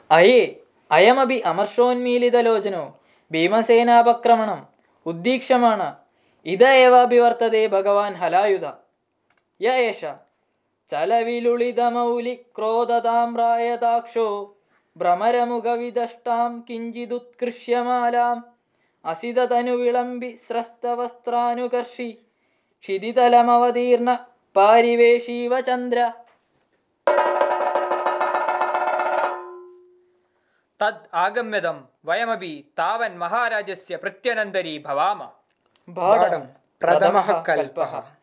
അയേ അയമപി അമർഷോന്മീലിതലോചനോ ഭീമസേനാപക്രമണം ഉദ്ദീക്ഷമാണ് ഇത ഏവാഭിവർത്തതേ ഭഗവാൻ ഹലായുധ യ ഏഷ ചലവിലുളിതമൗലി ക്രോധതാമ്രായതാക്ഷോ ഭ്രമരമുഖവിദഷ്ടാം കിഞ്ചിദുത്കൃഷ്യമാലാം അസിതതനുവിളമ്പി സ്രസ്തവസ്ത്രാനുകർഷി ക്ഷിതിതലമവതീർണ പാരിവേഷീവ ചന്ദ്ര തദ് ആഗമ്യതം വയമപി താവൻ മഹാരാജസ്യ പ്രത്യനന്തരീ ഭവാമ ഭാടം പ്രഥമഃ കൽപ്പഃ